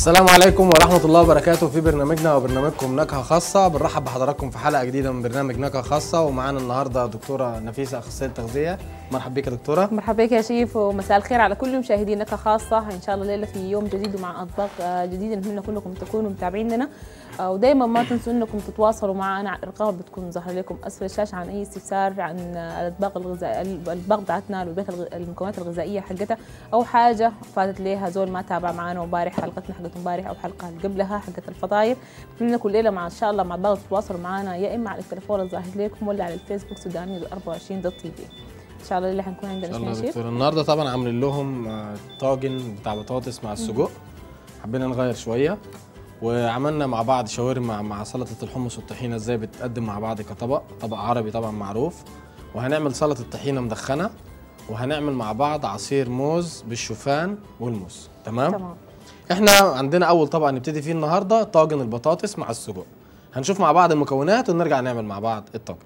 السلام عليكم ورحمة الله وبركاته في برنامجنا وبرنامجكم نكهة خاصة بنرحب بحضراتكم في حلقة جديدة من برنامج نكهة خاصة ومعانا النهاردة دكتورة نفيسة أخصائية تغذية مرحبا بك يا دكتورة مرحبا بك يا شيف ومساء الخير على كل مشاهدينا خاصة إن شاء الله الليلة في يوم جديد ومع أطباق آه، جديدة نتمنى كلكم تكونوا متابعيننا آه، ودايما ما تنسوا انكم تتواصلوا معنا على الارقام اللي بتكون ظاهره لكم اسفل الشاشه عن اي استفسار عن آه، الاطباق الغذائيه الاطباق بتاعتنا الوجبات الغ- المكونات الغذائيه حقتها او حاجه فاتت ليها زول ما تابع معنا امبارح حلقتنا حقت امبارح او حلقه اللي قبلها حقت الفطاير نتمنى كل ليله مع ان شاء الله مع بعض تتواصلوا معنا يا اما على التليفون الظاهر لكم ولا على الفيسبوك سوداني 24 دوت تي في ان شاء الله اللي حنكون إن عندنا شاء شنو الله يا يا شيف دكتورة النهاردة طبعا عاملين لهم آه، طاجن بتاع بطاطس مع السجق حبينا نغير شوية وعملنا مع بعض شاورما مع سلطة الحمص والطحينة ازاي بتقدم مع بعض كطبق طبق عربي طبعا معروف وهنعمل سلطة طحينة مدخنة وهنعمل مع بعض عصير موز بالشوفان والموز تمام؟ تمام احنا عندنا اول طبق نبتدي فيه النهارده طاجن البطاطس مع السجق هنشوف مع بعض المكونات ونرجع نعمل مع بعض الطاجن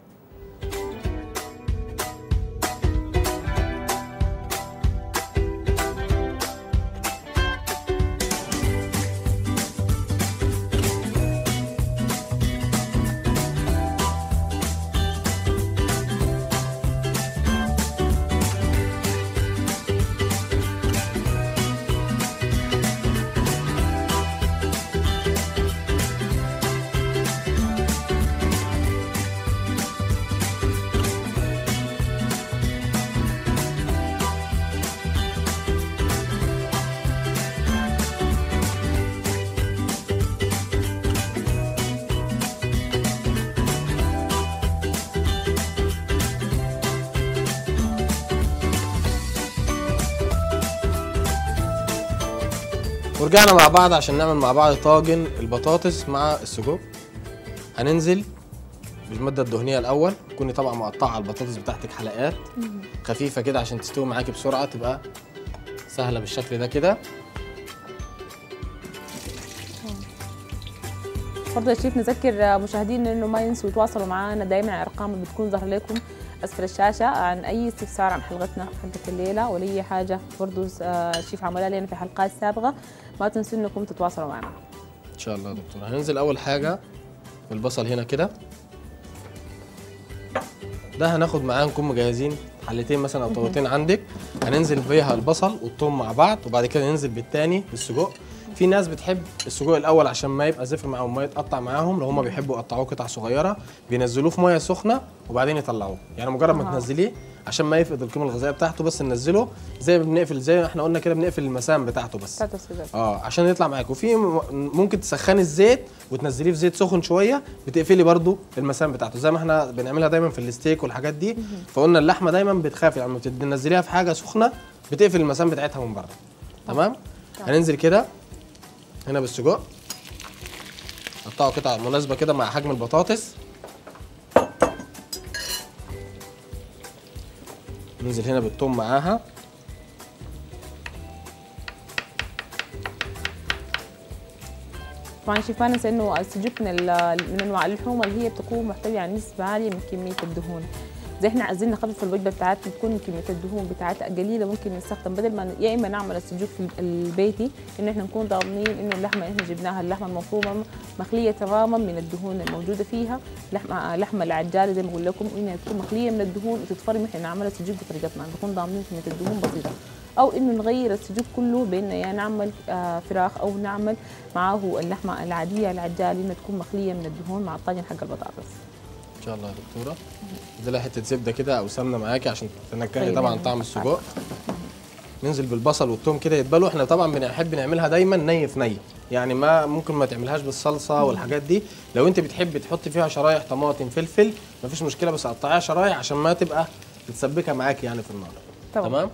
ورجعنا مع بعض عشان نعمل مع بعض طاجن البطاطس مع السجق هننزل بالمادة الدهنية الأول تكوني طبعا مقطعة البطاطس بتاعتك حلقات خفيفة كده عشان تستوي معاكي بسرعة تبقى سهلة بالشكل ده كده برضه يا شيف نذكر مشاهدينا انه ما ينسوا يتواصلوا معنا دائما على الارقام اللي بتكون ظاهره لكم اسفل الشاشه عن اي استفسار عن حلقتنا حلقه الليله ولا اي حاجه برضه آه، شيف عملها لنا في حلقات سابقه ما تنسوا انكم تتواصلوا معنا إن شاء الله يا دكتور هننزل أول حاجة بالبصل هنا كده ده هناخد معاه نكون مجهزين حلتين مثلا او طاولتين عندك هننزل بيها البصل والثوم مع بعض وبعد كده ننزل بالتاني بالسجق في ناس بتحب السجق الاول عشان ما يبقى زفر معاهم ما يتقطع معاهم لو هم بيحبوا يقطعوه قطع صغيره بينزلوه في ميه سخنه وبعدين يطلعوه يعني مجرد ما أها. تنزليه عشان ما يفقد القيمه الغذائيه بتاعته بس ننزله زي ما بنقفل زي ما احنا قلنا كده بنقفل المسام بتاعته بس بتاعت السجق اه عشان يطلع معاك وفي م- ممكن تسخني الزيت وتنزليه في زيت سخن شويه بتقفلي برضو المسام بتاعته زي ما احنا بنعملها دايما في الستيك والحاجات دي فقلنا اللحمه دايما بتخاف يعني لما بتنزليها في حاجه سخنه بتقفل المسام بتاعتها من بره تمام هننزل كده هنا بالسجق قطعه قطع مناسبه كده مع حجم البطاطس ننزل هنا بالثوم معاها طبعا شيف ما ننسى انه السجق من ال- من انواع اللحوم اللي هي بتكون محتويه على نسبه عاليه من كميه الدهون زي احنا عايزين نخفف الوجبه بتاعتنا تكون كميه الدهون بتاعتها قليله ممكن نستخدم بدل ما يا اما نعمل السجق في البيتي انه احنا نكون ضامنين انه اللحمه اللي احنا جبناها اللحمه المفرومه مخليه تماما من الدهون الموجوده فيها لحمه لحمه العجاله زي ما بقول لكم انها تكون مخليه من الدهون وتتفرم احنا نعمل السجق بطريقتنا نكون ضامنين كميه الدهون بسيطه او انه نغير السجق كله بان يا نعمل آه، فراخ او نعمل معاه اللحمه العاديه العجالة انها تكون مخليه من الدهون مع الطاجن حق البطاطس ان شاء الله يا دكتوره دي لها حته زبده كده او سمنه معاكي عشان تنكهي طيب، طبعا يعني طعم نحط السجق ننزل بالبصل والثوم كده يتبلوا احنا طبعا بنحب نعملها دايما ني في ني يعني ما ممكن ما تعملهاش بالصلصه والحاجات دي لو انت بتحبي تحطي فيها شرايح طماطم فلفل مفيش مشكله بس قطعيها شرايح عشان ما تبقى متسبكه معاكي يعني في النار طبعا. تمام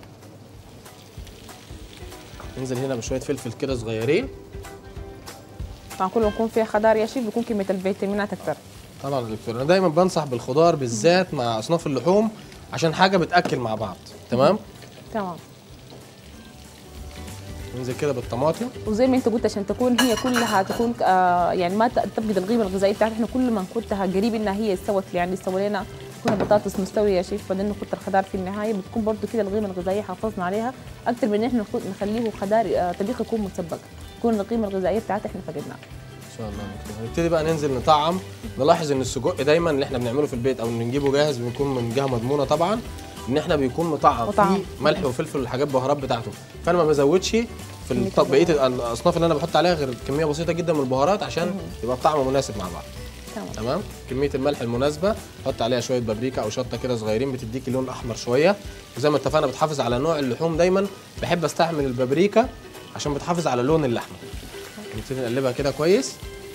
ننزل هنا بشويه فلفل كده صغيرين طبعا كله يكون فيها خضار يا شيف بيكون كميه الفيتامينات اكثر طبعا يا دكتور انا دايما بنصح بالخضار بالذات مع اصناف اللحوم عشان حاجه بتاكل مع بعض تمام تمام ننزل كده بالطماطم وزي ما انت قلت عشان تكون هي كلها تكون آه يعني ما ت- تفقد القيمه الغذائيه بتاعتها احنا كل ما كنتها قريب انها هي استوت يعني استوى لنا تكون البطاطس مستويه يا شيف بعدين نحط الخضار في النهايه بتكون برضو كده القيمه الغذائيه حافظنا عليها اكثر من ان احنا نخ- نخليه خضار آه، طبيخ يكون مسبك تكون القيمه الغذائيه بتاعتها احنا فقدناها ان شاء الله دكتور. نبتدي بقى ننزل نطعم نلاحظ ان السجق دايما اللي احنا بنعمله في البيت او نجيبه جاهز بيكون من جهه مضمونه طبعا ان احنا بيكون مطعم مطعم. فيه ملح وفلفل والحاجات البهارات بتاعته فانا ما بزودش في كمية الط- بقيه الاصناف اللي انا بحط عليها غير كميه بسيطه جدا من البهارات عشان يبقى الطعم مناسب مع بعض تمام تمام كميه الملح المناسبه حط عليها شويه بابريكا او شطه كده صغيرين بتديكي لون احمر شويه وزي ما اتفقنا بتحافظ على نوع اللحوم دايما بحب استعمل البابريكا عشان بتحافظ على لون اللحمه نبتدي نقلبها كده كويس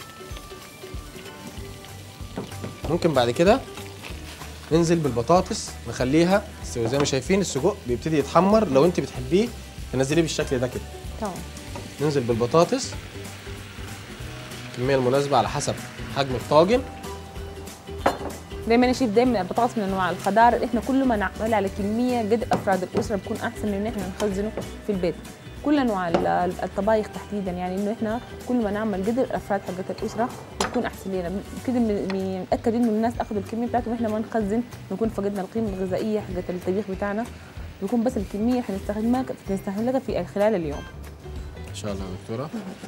ممكن بعد كده ننزل بالبطاطس نخليها تستوي زي ما شايفين السجق بيبتدي يتحمر لو انت بتحبيه تنزليه بالشكل ده كده تمام ننزل بالبطاطس الكميه المناسبه على حسب حجم الطاجن دايما يا شيف دايما البطاطس من انواع الخضار احنا كل ما نعمل على كميه قدر افراد الاسره بكون احسن من ان احنا نخزنه في البيت كل انواع ال- الطبايخ تحديدا يعني انه احنا كل ما نعمل قدر الافراد حقت الاسره بتكون احسن لنا كده بن- بنتاكد انه الناس اخذوا الكميه بتاعتهم واحنا ما نخزن نكون فقدنا القيمه الغذائيه حقت الطبيخ بتاعنا بيكون بس الكميه حنستخدمها نستهلكها في خلال اليوم ان شاء الله يا دكتوره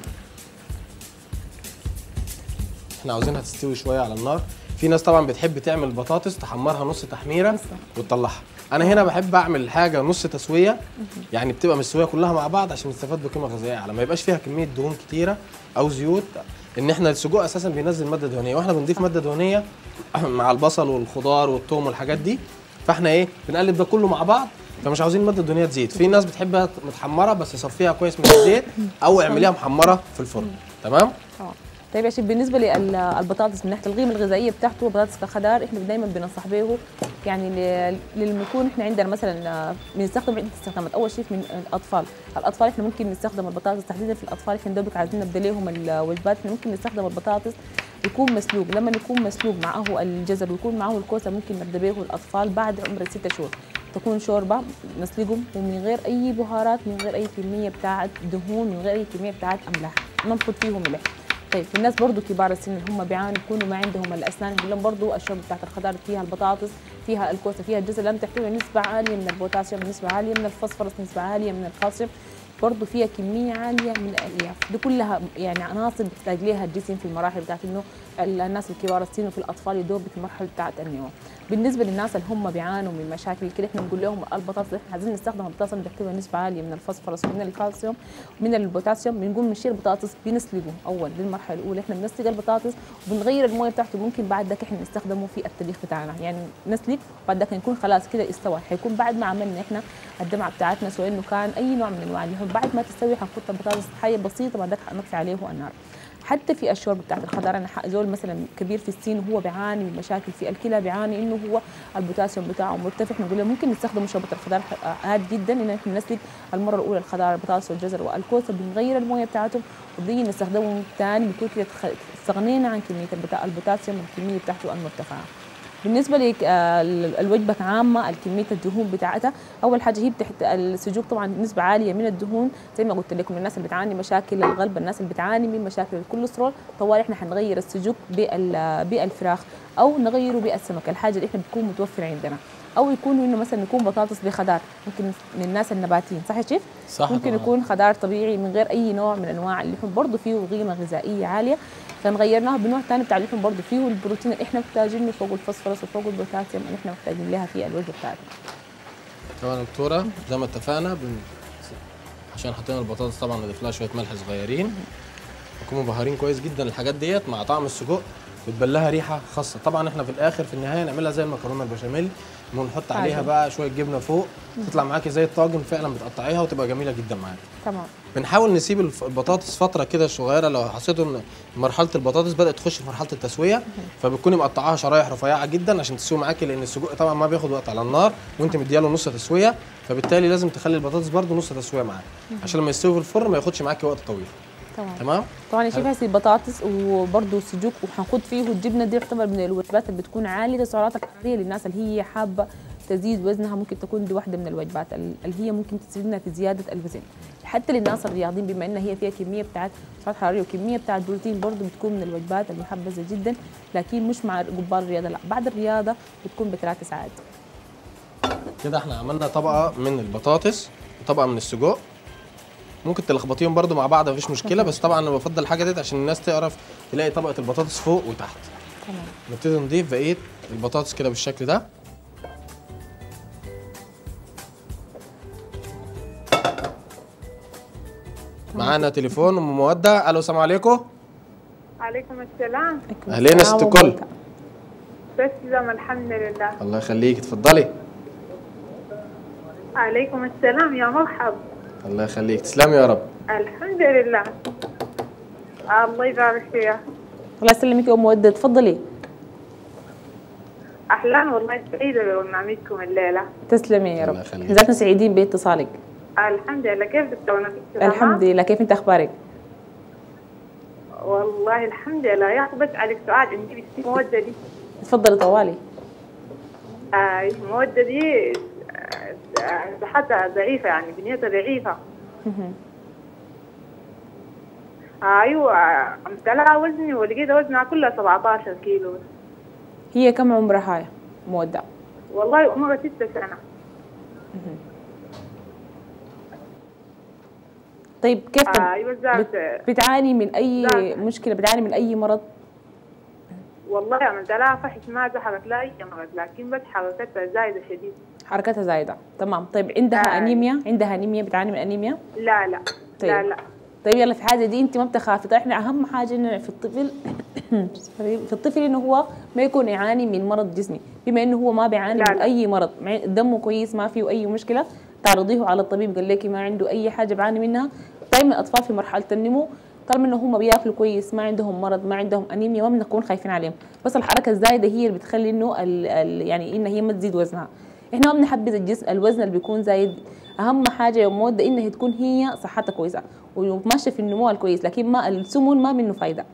احنا عاوزينها تستوي شويه على النار في ناس طبعا بتحب تعمل البطاطس تحمرها نص تحميره لسه. وتطلعها انا هنا بحب اعمل حاجه نص تسويه يعني بتبقى مستويه كلها مع بعض عشان نستفاد بقيمه غذائيه اعلى ما يبقاش فيها كميه دهون كتيره او زيوت ان احنا السجق اساسا بينزل ماده دهنيه واحنا بنضيف ماده دهنيه مع البصل والخضار والثوم والحاجات دي فاحنا ايه بنقلب ده كله مع بعض فمش عاوزين الماده الدهنيه تزيد في ناس بتحبها متحمره بس صفيها كويس من الزيت او اعمليها محمره في الفرن تمام اه طيب يا شيخ بالنسبه للبطاطس من ناحيه القيمه الغذائيه بتاعته البطاطس كخضار احنا دايما بننصح به يعني ل- لما يكون احنا عندنا مثلا آه، بنستخدم عده استخدامات اول شيء من الاطفال الاطفال احنا ممكن نستخدم البطاطس تحديدا في الاطفال احنا دوبك عايزين نبدا لهم الوجبات احنا ممكن نستخدم البطاطس يكون مسلوق لما يكون مسلوق معه الجزر ويكون معه الكوسه ممكن نبدا به الاطفال بعد عمر الستة شهور تكون شوربه نسلقهم ومن غير اي بهارات من غير اي كميه بتاعت دهون من غير اي كميه بتاعت املاح ننفض فيهم ملح طيب في الناس برضو كبار السن اللي هم بيعانوا بيكونوا ما عندهم الاسنان بنقول لهم برضو الشوربه بتاعت الخضار فيها البطاطس فيها الكوسه فيها الجزر لان تحتوي نسبه عاليه من البوتاسيوم نسبه عاليه من الفوسفورس نسبه عاليه من الكالسيوم برضو فيها كميه عاليه من الالياف دي كلها يعني عناصر بتحتاج لها الجسم في المراحل بتاعت انه الناس الكبار السن وفي الاطفال يدوب في المرحله بتاعت النمو بالنسبه للناس اللي هم بيعانوا من مشاكل كده احنا بنقول لهم البطاطس احنا عايزين نستخدم البطاطس اللي بتحتوي نسبه عاليه من الفوسفورس ومن الكالسيوم من البوتاسيوم بنقوم نشيل البطاطس بنسلقه اول دي المرحله الاولى احنا بنسلق البطاطس وبنغير المويه بتاعته ممكن بعد ذاك احنا نستخدمه في الطبيخ بتاعنا يعني نسلق بعد ذاك نكون خلاص كده استوى حيكون بعد ما عملنا احنا الدمعه بتاعتنا سواء انه كان اي نوع من انواع اللحوم بعد ما تستوي حنحط البطاطس حيه بسيطه بعد ذاك حنطفي عليه النار حتى في الشرب بتاعت الخضار انا ح- زول مثلا كبير في السن وهو بيعاني من مشاكل في الكلى بيعاني انه هو البوتاسيوم بتاعه مرتفع نقول له ممكن نستخدم شوربه الخضار ح- عادي جدا ان احنا نسلق المره الاولى الخضار البطاطس والجزر والكوسه بنغير المويه بتاعتهم وبنيجي نستخدمهم ثاني بيكون كده تخ- استغنينا عن كميه البتا- البوتاسيوم والكميه بتاعته المرتفعه بالنسبه لك الوجبه عامه الكميه الدهون بتاعتها اول حاجه هي بتحت السجوق طبعا نسبه عاليه من الدهون زي ما قلت لكم الناس اللي بتعاني مشاكل القلب الناس اللي بتعاني من مشاكل الكوليسترول طوال احنا حنغير السجوق بال- بالفراخ او نغيره بالسمك الحاجه اللي احنا بتكون متوفره عندنا او يكون انه مثلا يكون بطاطس بخضار ممكن للناس النباتيين صح يا شيف صح ممكن طبعاً. يكون خضار طبيعي من غير اي نوع من انواع اللحوم برضه فيه قيمه غذائيه عاليه فنغيرناه بنوع ثاني بتاع اللحوم برضه فيه البروتين اللي احنا محتاجينه فوق الفوسفورس وفوق البوتاسيوم اللي احنا محتاجين لها في الوجبه بتاعتنا طبعا يا دكتوره زي ما اتفقنا بن... عشان حطينا البطاطس طبعا نضيف لها شويه ملح صغيرين نكون مبهرين كويس جدا الحاجات ديت مع طعم السجق بتبان لها ريحه خاصه طبعا احنا في الاخر في النهايه نعملها زي المكرونه البشاميل ونحط عليها عادي. بقى شويه جبنه فوق تطلع معاكي زي الطاجن فعلا بتقطعيها وتبقى جميله جدا معاكي تمام بنحاول نسيب الف- البطاطس فتره كده صغيره لو حسيتوا ان مرحله البطاطس بدات تخش في مرحله التسويه فبتكوني مقطعاها شرايح رفيعه جدا عشان تستوي معاكي لان السجق طبعا ما بياخد وقت على النار وانت مدياله نص تسويه فبالتالي لازم تخلي البطاطس برده نص تسويه معاك عشان لما يستوي في الفرن ما ياخدش معاكي وقت طويل تمام تمام طبعا يا شيف هسي بطاطس وبرضه السجوق وحنخد فيه الجبنه دي يعتبر من الوجبات اللي بتكون عاليه السعرات الحراريه للناس اللي هي حابه تزيد وزنها ممكن تكون دي واحده من الوجبات ال- اللي هي ممكن تساعدنا في زياده الوزن حتى للناس الرياضيين بما انها هي فيها كميه بتاعت سعرات حراريه وكميه بتاعت بروتين برضه بتكون من الوجبات المحبذه جدا لكن مش مع قبال الرياضه لا بعد الرياضه بتكون بثلاث ساعات كده احنا عملنا طبقه من البطاطس وطبقه من السجق ممكن تلخبطيهم برضو مع بعض مفيش مشكله بس طبعا انا بفضل الحاجه ديت عشان الناس تعرف تلاقي طبقه البطاطس فوق وتحت تمام نبتدي نضيف بقيه البطاطس كده بالشكل ده معانا تليفون ام مودة الو السلام عليكم عليكم السلام أهلين يا ست الكل. تسلم الحمد لله الله يخليك اتفضلي عليكم السلام يا مرحب الله يخليك تسلمي يا رب الحمد لله الله يبارك فيها الله يسلمك يا ام ودة تفضلي اهلا والله سعيده ببرنامجكم الليله تسلمي يا رب الله يخليك. ذاتنا سعيدين باتصالك الحمد لله كيف دكتورنا تمام؟ الحمد لله كيف انت اخبارك والله الحمد لله يا اخي بس عليك سؤال عندي بس مودة دي تفضلي طوالي آه مودة دي آه، صحتها ضعيفة يعني بنيتها ضعيفة مهم. ايوه عملت لها وزني ولقيت وزنها كلها 17 كيلو هي كم عمرها هاي مودة والله عمرها ستة سنة طيب كيف آه، ايوه ذات بت- بتعاني من اي لا. مشكله بتعاني من اي مرض والله عملت لها فحص ما ظهرت لها اي مرض لكن بس حركتها زايدة شديد حركتها زايده تمام طيب عندها آه. انيميا عندها انيميا بتعاني من انيميا لا لا طيب. لا لا طيب يلا في حاجه دي انت ما بتخافي طيب احنا اهم حاجه انه في الطفل في الطفل انه هو ما يكون يعاني من مرض جسمي بما انه هو ما بيعاني لا، من لا. اي مرض مع- دمه كويس ما فيه اي مشكله تعرضيه على الطبيب قال لك ما عنده اي حاجه بيعاني منها دائما الاطفال في مرحله النمو طالما انه هم بياكلوا كويس ما عندهم مرض ما عندهم انيميا ما بنكون خايفين عليهم بس الحركه الزايده هي اللي بتخلي انه ال ال يعني ان هي ما تزيد وزنها احنا ما بنحبذ الجسم الوزن اللي بيكون زايد اهم حاجه يا موده انها تكون هي صحتها كويسه وماشيه في النمو الكويس لكن ما السمن ما منه فايده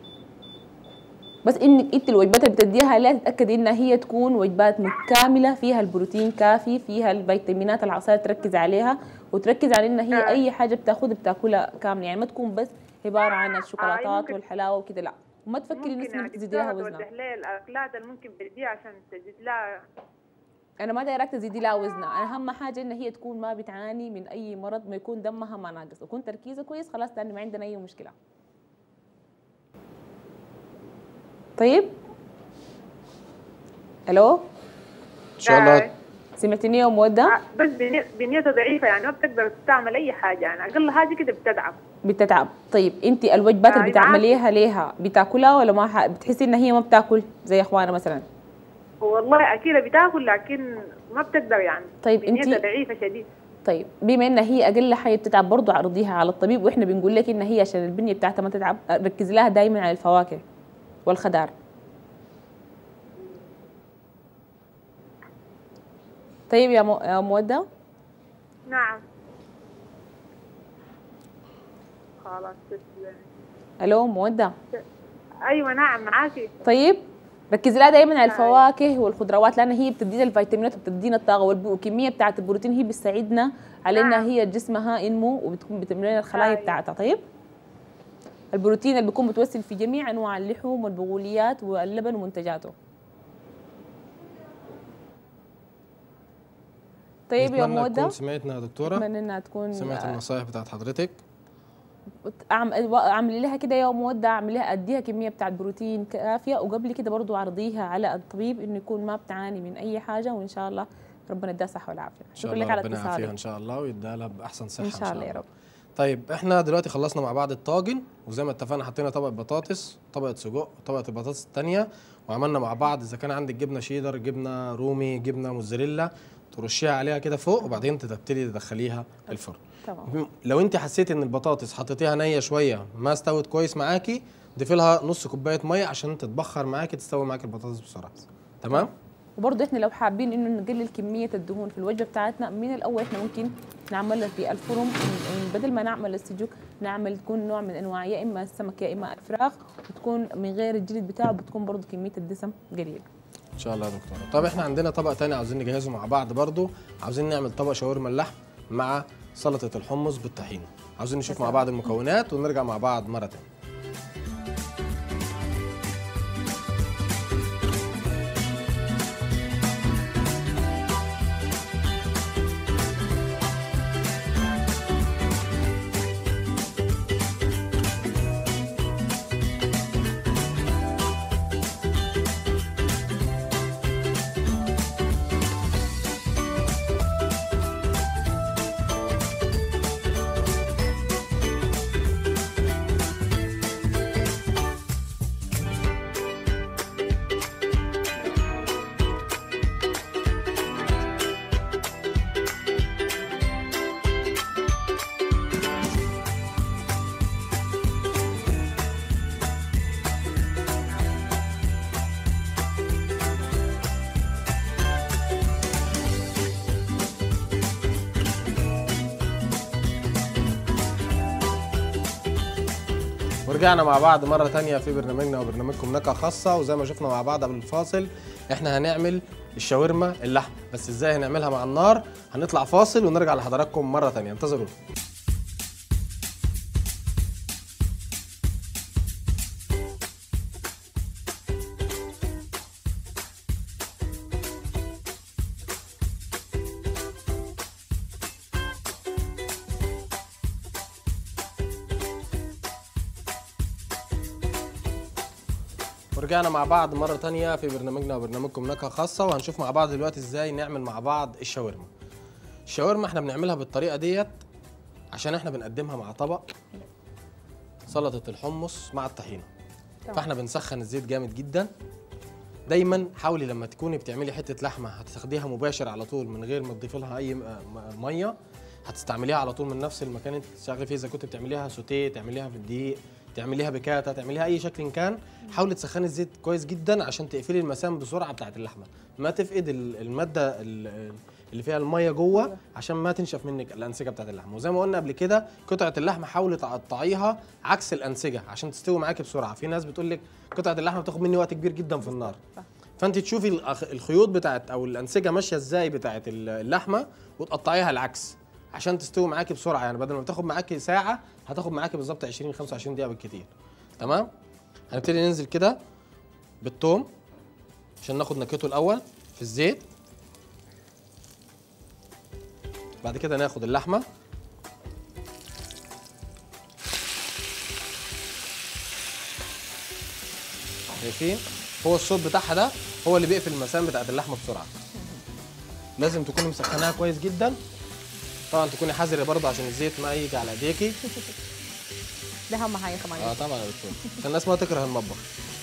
بس انك انت الوجبات اللي بتديها لا تتاكدي انها هي تكون وجبات متكامله فيها البروتين كافي فيها الفيتامينات العصايه تركز عليها وتركز على ان هي آه. اي حاجه بتاخذها بتاكلها كامله يعني ما تكون بس عباره عن الشوكولاتات ممكن- والحلاوه وكده لا وما تفكري ممكن نفسك يعني انك تزيدي لها دكتورة وزنها توضح لي الاكلات اللي ممكن بديها عشان تزيد لها انا ما دايرك تزيدي لها وزنها انا اهم حاجه ان هي تكون ما بتعاني من اي مرض ما يكون دمها ما ناقص ويكون تركيزها كويس خلاص تاني ما عندنا اي مشكله طيب الو ان شاء الله آه، سمعتني يا مودة آه، بس بني- بنيتها ضعيفة يعني ما بتقدر تعمل أي حاجة يعني أقل حاجة كده بتتعب بتتعب طيب انت الوجبات اللي آه، بتعمليها ليها بتاكلها ولا ما ح... بتحسي ان هي ما بتاكل زي اخوانا مثلا والله أكيدة بتاكل لكن ما بتقدر يعني طيب بنيتها انت ضعيفة شديد طيب بما ان هي اقل حاجه بتتعب برضه عرضيها على الطبيب واحنا بنقول لك ان هي عشان البنيه بتاعتها ما تتعب ركزي لها دائما على الفواكه والخضار طيب يا مو... يا مودة نعم خلاص تسلم الو مودة أيوة نعم معاكي طيب ركزي لها دايما على الفواكه والخضروات لان هي بتدينا الفيتامينات وبتدينا الطاقه والب- والكميه بتاعت البروتين هي بتساعدنا على انها نعم. هي جسمها ينمو وبتكون بتملى لنا الخلايا أيوة. بتاعتها طيب البروتين اللي بيكون متوسل في جميع انواع اللحوم والبقوليات واللبن ومنتجاته طيب يا نتمنى مودة تكون سمعتنا يا دكتوره اتمنى انها تكون سمعت النصائح بتاعت حضرتك أعم- اعملي لها كده يا مودة اعملي لها اديها كميه بتاعت بروتين كافيه وقبل كده برضو عرضيها على الطبيب انه يكون ما بتعاني من اي حاجه وان شاء الله ربنا يديها الصحه والعافيه ان شاء شكرا الله لك على ربنا يعافيها ان اتصالك شاء الله ويديها لها باحسن صحه ان شاء الله يا رب طيب احنا دلوقتي خلصنا مع بعض الطاجن وزي ما اتفقنا حطينا طبقه بطاطس طبقه سجق وطبقه البطاطس الثانيه وعملنا مع بعض اذا كان عندك جبنه شيدر جبنه رومي جبنه موزاريلا ترشيها عليها كده فوق وبعدين تبتدي تدخليها الفرن تمام لو انت حسيتي ان البطاطس حطيتيها نيه شويه ما استوت كويس معاكي ضيفي لها نص كوبايه ميه عشان تتبخر معاكي تستوي معاكي البطاطس بسرعه تمام وبرضه احنا لو حابين انه نقلل كميه الدهون في الوجبه بتاعتنا من الاول احنا ممكن نعملها في الفرن من- بدل ما نعمل السجق نعمل تكون نوع من انواع يا اما السمك يا اما الفراخ وتكون من غير الجلد بتاعه بتكون برضه كميه الدسم قليله شاء الله يا دكتوره طب احنا عندنا طبق تاني عاوزين نجهزه مع بعض برضو عاوزين نعمل طبق شاورما اللحم مع سلطه الحمص بالطحينه عاوزين نشوف مع بعض المكونات ونرجع مع بعض مره تانية ورجعنا مع بعض مرة تانية في برنامجنا وبرنامجكم نكهة خاصة وزي ما شفنا مع بعض قبل الفاصل احنا هنعمل الشاورما اللحم بس ازاي هنعملها مع النار هنطلع فاصل ونرجع لحضراتكم مرة تانية انتظرونا ورجعنا مع بعض مرة تانية في برنامجنا وبرنامجكم نكهة خاصة وهنشوف مع بعض دلوقتي ازاي نعمل مع بعض الشاورما الشاورما احنا بنعملها بالطريقة ديت عشان احنا بنقدمها مع طبق سلطة الحمص مع الطحينة تمام. فاحنا بنسخن الزيت جامد جدا دايما حاولي لما تكوني بتعملي حتة لحمة هتاخديها مباشر على طول من غير ما تضيفي لها اي م- م- مية هتستعمليها على طول من نفس المكان اللي انت بتشتغلي فيه اذا كنت بتعمليها سوتيه تعمليها في الدقيق تعمليها بكاتا تعمليها اي شكل كان حاولي تسخني الزيت كويس جدا عشان تقفلي المسام بسرعه بتاعت اللحمه ما تفقد ال- الماده ال- اللي فيها الميه جوه عشان ما تنشف منك الانسجه بتاعت اللحمه وزي ما قلنا قبل كده قطعه اللحمه حاولي تقطعيها عكس الانسجه عشان تستوي معاكي بسرعه في ناس بتقول لك قطعه اللحمه بتاخد مني وقت كبير جدا في النار صح. فانت تشوفي الأخ- الخيوط بتاعت او الانسجه ماشيه ازاي بتاعت ال- اللحمه وتقطعيها العكس عشان تستوي معاكي بسرعه يعني بدل ما بتاخد معاكي ساعه هتاخد معاكي بالظبط 20 25 دقيقه بالكتير تمام هنبتدي ننزل كده بالثوم عشان ناخد نكهته الاول في الزيت بعد كده ناخد اللحمه شايفين هو الصوت بتاعها ده هو اللي بيقفل المسام بتاعت اللحمه بسرعه لازم تكوني مسخناها كويس جدا طبعا تكوني حذره برضه عشان الزيت ما يجي على ايديكي ده اهم حاجه طبعا اه طبعا يا دكتور عشان الناس ما تكره المطبخ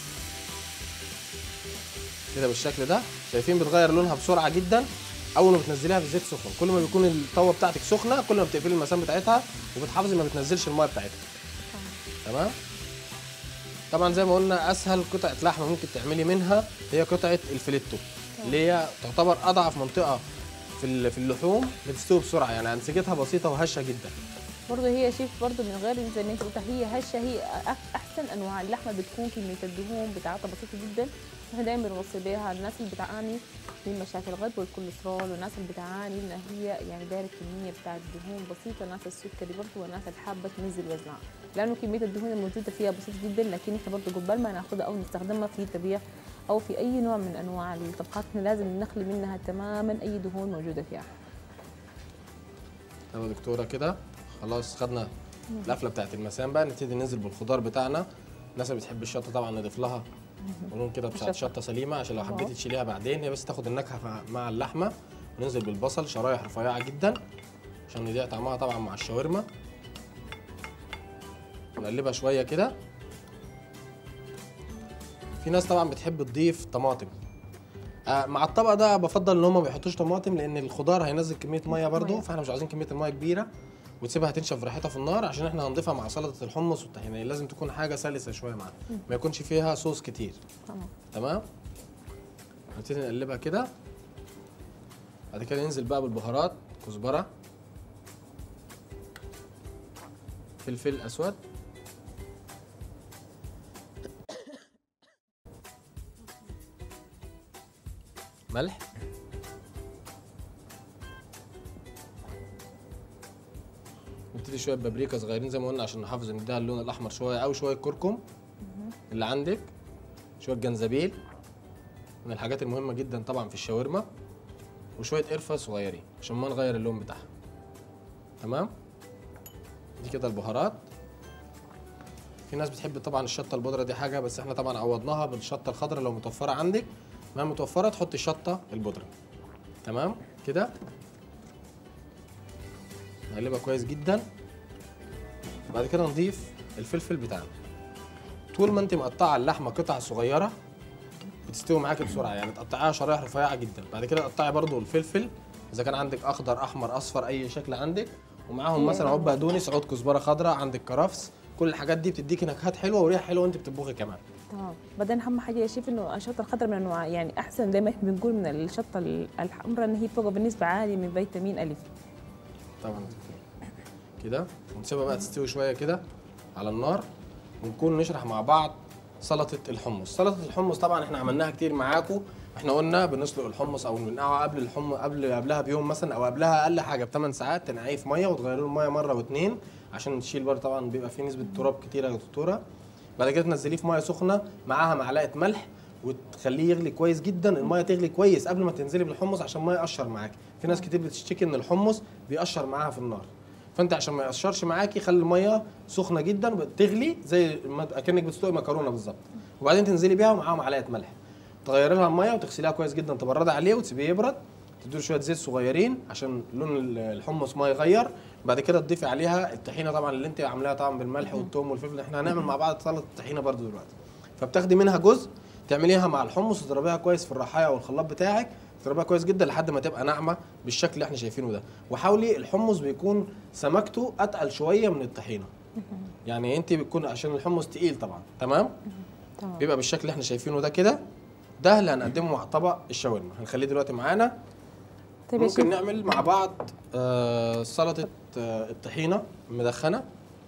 كده بالشكل ده شايفين بتغير لونها بسرعه جدا اول ما بتنزليها في زيت سخن كل ما بيكون الطاوه بتاعتك سخنه كل ما بتقفلي المسام بتاعتها وبتحافظي ما بتنزلش الميه بتاعتها تمام طبعا زي ما قلنا اسهل قطعه لحمه ممكن تعملي منها هي قطعه الفليتو اللي هي تعتبر اضعف منطقه في ال- في اللحوم بتستوي بسرعه يعني انسجتها بسيطه وهشه جدا برضه هي شيف برضه من غير زي ما انت قلت هي هشه هي أح- احسن انواع اللحمه بتكون كميه الدهون بتاعتها بسيطه جدا احنا دايما بنوصي بيها الناس اللي بتعاني من مشاكل القلب والكوليسترول والناس اللي بتعاني ان هي يعني دايره كميه بتاعت دهون بسيطه الناس السكري برضه والناس اللي حابه تنزل وزنها لانه كميه الدهون الموجوده فيها بسيطه جدا لكن احنا برضه قبل ما ناخدها او نستخدمها في طبيخ او في اي نوع من انواع الطبخات احنا لازم نخلي منها تماما اي دهون موجوده فيها طب يا دكتوره كده خلاص خدنا القفله بتاعت المسام بقى نبتدي ننزل بالخضار بتاعنا الناس اللي بتحب الشطه طبعا نضيف لها قولون كده بتاعت الشطة. شطه سليمه عشان لو أهو. حبيتي تشيليها بعدين هي بس تاخد النكهه مع- مع اللحمه وننزل بالبصل شرايح رفيعه جدا عشان يضيع طعمها طبعا مع الشاورما ونقلبها شويه كده في ناس طبعا بتحب تضيف طماطم آه مع الطبق ده بفضل ان هم ما يحطوش طماطم لان الخضار هينزل كميه ميه برضو مية. فاحنا مش عايزين كميه الميه كبيره وتسيبها تنشف براحتها في النار عشان احنا هنضيفها مع سلطه الحمص والطحينه يعني لازم تكون حاجه سلسه شويه معاها ما يكونش فيها صوص كتير تمام تمام نبتدي نقلبها كده بعد كده ننزل بقى بالبهارات كزبره فلفل اسود ملح نبتدي شويه بابريكا صغيرين زي ما قلنا عشان نحافظ نديها اللون الاحمر شويه او شويه كركم اللي عندك شويه جنزبيل من الحاجات المهمه جدا طبعا في الشاورما وشويه قرفه صغيرين عشان ما نغير اللون بتاعها تمام دي كده البهارات في ناس بتحب طبعا الشطه البودره دي حاجه بس احنا طبعا عوضناها بالشطه الخضراء لو متوفره عندك ما متوفره تحط الشطه البودره تمام كده نقلبها كويس جدا بعد كده نضيف الفلفل بتاعنا طول ما انت مقطعه اللحمه قطع صغيره بتستوي معاكي بسرعه يعني تقطعيها شرايح رفيعه جدا بعد كده قطعي برضو الفلفل اذا كان عندك اخضر احمر اصفر اي شكل عندك ومعاهم مثلا عود بقدونس عود كزبره خضراء عندك كرفس كل الحاجات دي بتديكي نكهات حلوه وريحه حلوه وانت بتطبخي كمان تمام بعدين اهم حاجه يا شيف انه الشطه الخضراء من انواع يعني احسن زي ما احنا بنقول من الشطه الحمراء ان هي فوق بنسبه عاليه من فيتامين الف طبعا كده ونسيبها بقى تستوي شويه كده على النار ونكون نشرح مع بعض سلطه الحمص سلطه الحمص طبعا احنا عملناها كتير معاكم احنا قلنا بنسلق الحمص او بننقعه قبل الحمص قبل قبلها بيوم مثلا او قبلها اقل حاجه بثمان ساعات تنقعيه في ميه وتغيروا له الميه مره واثنين عشان تشيل برضه طبعا بيبقى فيه نسبه تراب كتيره يا دكتوره بعد كده تنزليه في ميه سخنه معاها معلقه ملح وتخليه يغلي كويس جدا الميه تغلي كويس قبل ما تنزلي بالحمص عشان ما يقشر معاكي في ناس كتير بتشتكي ان الحمص بيقشر معاها في النار فانت عشان ما يقشرش معاكي خلي الميه سخنه جدا تغلي زي ما اكنك بتسلقي مكرونه بالظبط وبعدين تنزلي بيها ومعاها معلقه ملح تغيري لها الميه وتغسليها كويس جدا تبردي عليه وتسيبيه يبرد تديله شويه زيت صغيرين عشان لون الحمص ما يغير بعد كده تضيفي عليها الطحينه طبعا اللي انت عاملاها طبعا بالملح والثوم والفلفل احنا هنعمل مع بعض سلطه الطحينه برده دلوقتي فبتاخدي منها جزء تعمليها مع الحمص وتضربيها كويس في الرحايه او الخلاط بتاعك تضربيها كويس جدا لحد ما تبقى ناعمه بالشكل اللي احنا شايفينه ده وحاولي الحمص بيكون سمكته اتقل شويه من الطحينه يعني انت بتكون عشان الحمص تقيل طبعا تمام تمام بيبقى بالشكل اللي احنا شايفينه ده كده ده اللي هنقدمه مع طبق الشاورما هنخليه دلوقتي معانا طيب يا ممكن شيف نعمل مع بعض آه سلطه آه الطحينه المدخنه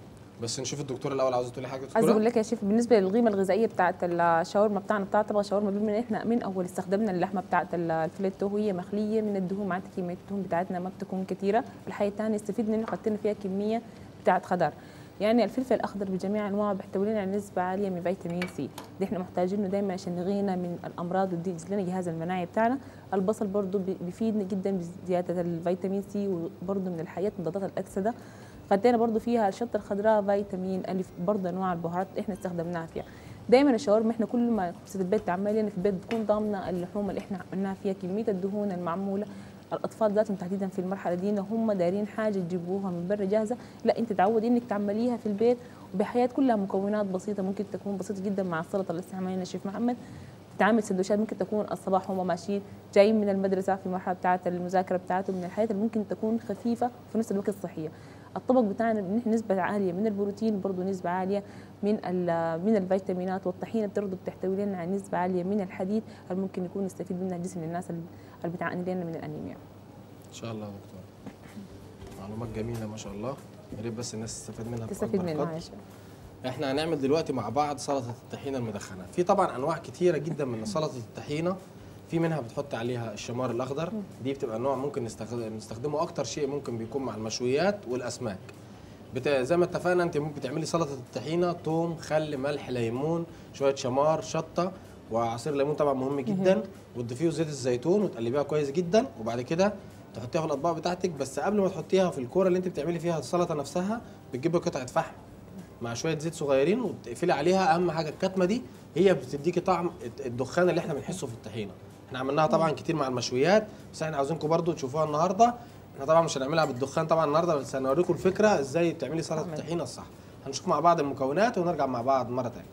بس نشوف الدكتوره الاول عاوزه تقولي حاجه عايزه اقول دكتوره لك يا شيف بالنسبه للقيمه الغذائيه بتاعت الشاورما بتاعنا بتاع طبق شاورما بما ان احنا من اول استخدمنا اللحمه بتاعت الفليتو وهي مخليه من الدهون معناتها كميه الدهون بتاعتنا ما بتكون كثيره الحقيقه الثانيه استفدنا انه حطينا فيها كميه بتاعت خضار يعني الفلفل الاخضر بجميع انواعه بيحتوي لنا على نسبه عاليه من فيتامين سي اللي احنا محتاجينه دايما عشان نغينا من الامراض ويزيد لنا جهاز المناعي بتاعنا البصل برضه بي- بيفيدنا جدا بزياده الفيتامين سي وبرضه من الحياه مضادات الاكسده خدينا برضو فيها الشطه الخضراء فيتامين الف برضه انواع البهارات اللي احنا استخدمناها فيها دايما الشاورما احنا كل ما ست البيت تعمل لنا في البيت بتكون ضامنه اللحوم اللي احنا عملناها فيها كميه الدهون المعموله الاطفال ذاتهم تحديدا في المرحله دي إن هم دايرين حاجه تجيبوها من برا جاهزه لا انت تعودي انك تعمليها في البيت وبحياه كلها مكونات بسيطه ممكن تكون بسيطه جدا مع السلطه اللي لسه عملنا الشيف محمد تعمل سندوتشات ممكن تكون الصباح هم ماشيين جايين من المدرسه في المرحله بتاعه المذاكره بتاعتهم من الحياه اللي ممكن تكون خفيفه في نفس الوقت صحيه الطبق بتاعنا من نسبه عاليه من البروتين برضه نسبه عاليه من ال- من الفيتامينات والطحينه برضه بتحتوي لنا على نسبه عاليه من الحديد اللي ممكن يكون يستفيد منها الجسم للناس اللي اللي بتعاني لنا من الانيميا ان شاء الله يا دكتور معلومات جميله ما شاء الله يا ريت بس الناس تستفاد منها تستفيد بأكبر منها قدر. يا شيخ. احنا هنعمل دلوقتي مع بعض سلطه الطحينه المدخنه في طبعا انواع كتيره جدا من سلطه الطحينه في منها بتحط عليها الشمار الاخضر دي بتبقى نوع ممكن نستخد- نستخدمه اكتر شيء ممكن بيكون مع المشويات والاسماك بت... زي ما اتفقنا انت ممكن تعملي سلطه الطحينه توم خل ملح ليمون شويه شمار شطه وعصير ليمون طبعا مهم جدا وتضيفيه زيت الزيتون وتقلبيها كويس جدا وبعد كده تحطيها في الاطباق بتاعتك بس قبل ما تحطيها في الكوره اللي انت بتعملي فيها السلطه نفسها بتجيبي قطعه فحم مع شويه زيت صغيرين وتقفلي عليها اهم حاجه الكتمه دي هي بتديكي طعم الدخان اللي احنا بنحسه في الطحينه احنا عملناها طبعا كتير مع المشويات بس احنا عاوزينكم برضو تشوفوها النهارده احنا طبعا مش هنعملها بالدخان طبعا النهارده بس هنوريكم الفكره ازاي تعملي سلطه تعمل. الطحينه الصح هنشوف مع بعض المكونات ونرجع مع بعض مره تانية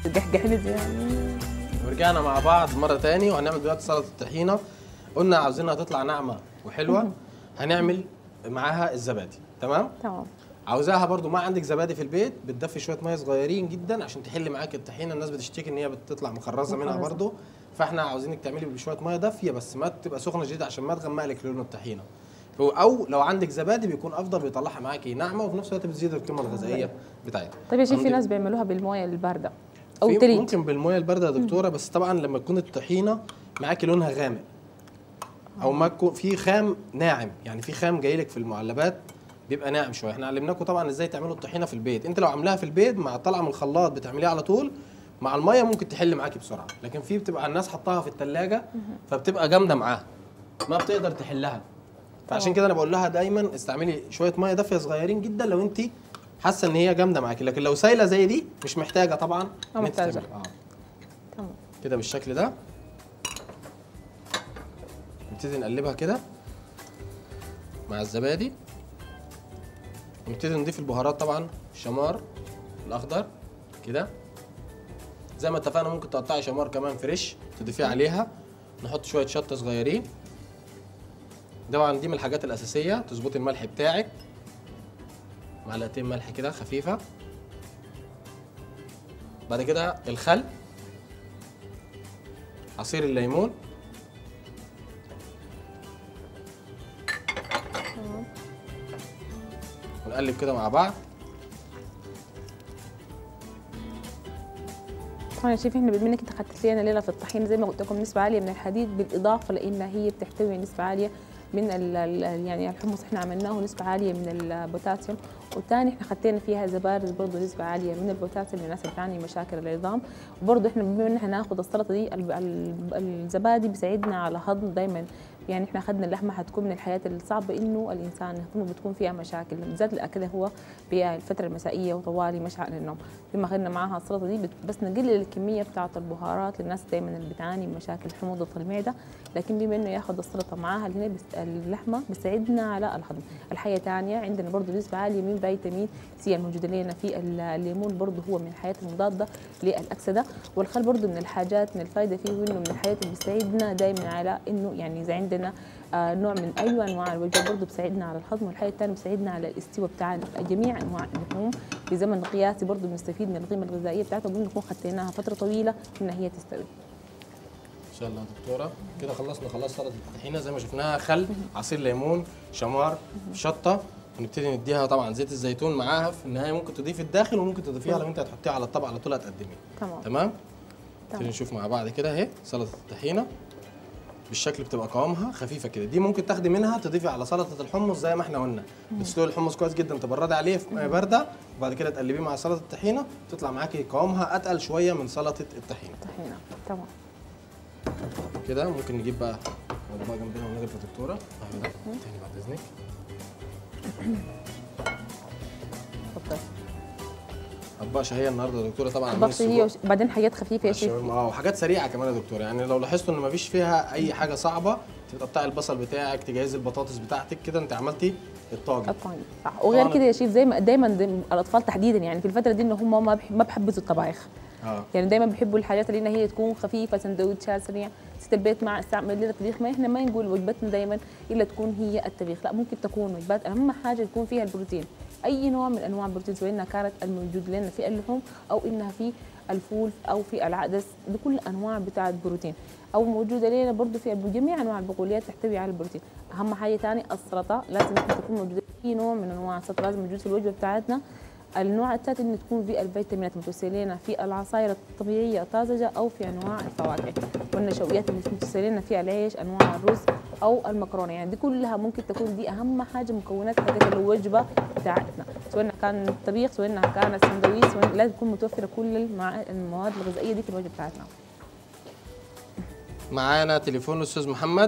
قحقحني زي يعني ورجعنا مع بعض مره تاني وهنعمل دلوقتي سلطه الطحينه قلنا عاوزينها تطلع ناعمه وحلوه هنعمل معاها الزبادي تمام تمام عاوزاها برضو ما عندك زبادي في البيت بتدفي شويه ميه صغيرين جدا عشان تحل معاك الطحينه الناس بتشتكي ان هي بتطلع مخرزه منها مخرزة. برضو فاحنا عاوزينك تعملي بشويه ميه دافيه بس ما تبقى سخنه جدا عشان ما تغمق لك لون الطحينه هو- او لو عندك زبادي بيكون افضل بيطلعها معاكي ناعمه وفي نفس الوقت بتزيد القيمه الغذائيه بتاعتها طيب يا شيخ في عندك- ناس بيعملوها بالمويه البارده او في- التلج ممكن بالميه البارده يا دكتوره بس طبعا لما تكون الطحينه معاكي لونها غامق او ما تكون في خام ناعم يعني في خام جاي لك في المعلبات بيبقى ناعم شويه احنا علمناكم طبعا ازاي تعملوا الطحينه في البيت انت لو عاملاها في البيت مع طالعه من الخلاط بتعمليها على طول مع الميه ممكن تحل معاكي بسرعه لكن في بتبقى الناس حطاها في الثلاجه فبتبقى جامده معاها ما بتقدر تحلها فعشان كده انا بقول لها دايما استعملي شويه ميه دافيه صغيرين جدا لو انت حاسه ان هي جامده معاكي لكن لو سايله زي دي مش محتاجه طبعا ما إن أنت محتاجة. تعملي. اه تمام كده بالشكل ده نبتدي نقلبها كده مع الزبادي ونبتدي نضيف البهارات طبعا الشمار الاخضر كده زي ما اتفقنا ممكن تقطعي شمار كمان فريش تضيفيه عليها نحط شويه شطه صغيرين طبعا دي من الحاجات الاساسيه تظبطي الملح بتاعك معلقتين ملح كده خفيفه بعد كده الخل عصير الليمون تمام ونقلب كده مع بعض طبعا يا شيخ احنا بما انك انت خدت لنا ليله في الطحين زي ما قلت لكم نسبه عاليه من الحديد بالاضافه لان هي بتحتوي نسبه عاليه من ال ال- يعني الحمص احنا عملناه نسبه عاليه من البوتاسيوم والثاني احنا خدتنا فيها زبارز برضه نسبه عاليه من البوتاسيوم للناس اللي بتعاني من مشاكل العظام وبرضه احنا بما ان احنا هناخد السلطه دي ال- ال- الزبادي بيساعدنا على هضم دايما يعني احنا اخذنا اللحمه حتكون من الحياه الصعبه انه الانسان يهضمه بتكون فيها مشاكل بالذات الاكل هو بالفتره المسائيه وطوالي مش على النوم لما اخذنا معاها السلطه دي بت- بس نقلل الكميه بتاعه البهارات للناس دايما اللي بتعاني من مشاكل حموضه المعده لكن بما انه ياخذ السلطه معاها اللي هي بس- اللحمه بتساعدنا على الهضم الحاجه ثانيه عندنا برضه نسبه عاليه من فيتامين سي الموجوده لنا في ال- الليمون برضه هو من الحياه المضاده للاكسده والخل برضه من الحاجات من الفائده فيه انه من الحياه اللي بيساعدنا دايما على انه يعني اذا عندنا آه نوع من اي انواع الوجبه برضه بيساعدنا على الهضم والحاجه الثانيه بيساعدنا على الاستواء بتاع جميع انواع اللحوم في زمن قياسي برضه بنستفيد من القيمه الغذائيه بتاعتها وبنكون خديناها فتره طويله ان هي تستوي ان شاء الله يا دكتوره كده خلصنا خلاص سلطه الطحينه زي ما شفناها خل عصير ليمون شمار شطه ونبتدي نديها طبعا زيت الزيتون معاها في النهايه ممكن تضيفي الداخل وممكن تضيفيها لو انت هتحطيها على الطبق على طول هتقدميه تمام تمام نبتدي تمام نشوف مع بعض كده اهي سلطه الطحينه بالشكل بتبقى قوامها خفيفه كده دي ممكن تاخدي منها تضيفي على سلطه الحمص زي ما احنا قلنا بتسلقي الحمص كويس جدا تبردي عليه في ميه بارده وبعد كده تقلبيه مع سلطه الطحينه تطلع معاكي قوامها اتقل شويه من سلطه الطحينه طحينه تمام كده ممكن نجيب بقى اطباق جنبنا ونغرف يا دكتوره اهو ده تاني بعد اذنك تفضل اطباق شهيه النهارده يا دكتوره طبعا طبخت عاملين هي السجق وش- بعدين حاجات خفيفه يا شيخ الشاورما، اه وحاجات سريعه كمان يا دكتوره يعني لو لاحظتوا ان مفيش فيها اي حاجه صعبه تقطعي البصل بتاعك تجهزي البطاطس بتاعتك كده انت عملتي الطاجن الطعم صح وغير طبعاً. كده يا شيف زي ما دايما دايما الاطفال تحديدا يعني في الفتره دي ان هم ما بح- ما بحبوا الطبايخ اه يعني دايما بيحبوا الحاجات اللي إن هي تكون خفيفه سندوتشات سريع ست البيت مع استعمل لنا طبيخ ما احنا ما نقول وجبتنا دايما الا تكون هي الطبيخ لا ممكن تكون وجبات اهم حاجه يكون فيها البروتين اي نوع من انواع البروتين سواء انها كانت الموجود لنا في اللحوم او انها في الفول او في العدس بكل انواع بتاعه البروتين او موجوده لنا برضه في جميع انواع البقوليات تحتوي على البروتين اهم حاجه ثاني السلطه لازم تكون موجوده في نوع من انواع السلطه لازم موجود في الوجبه بتاعتنا النوع الثالث انه تكون في الفيتامينات المتوسلين في العصائر الطبيعيه الطازجه او في انواع الفواكه والنشويات اللي متوسلين في العيش انواع الرز او المكرونه يعني دي كلها ممكن تكون دي اهم حاجه مكونات حقت الوجبه بتاعتنا سواء إنها كان طبيخ سواء انها كانت سندويش سواء لازم تكون متوفره كل المع- المواد الغذائيه دي في الوجبه بتاعتنا معانا تليفون الاستاذ محمد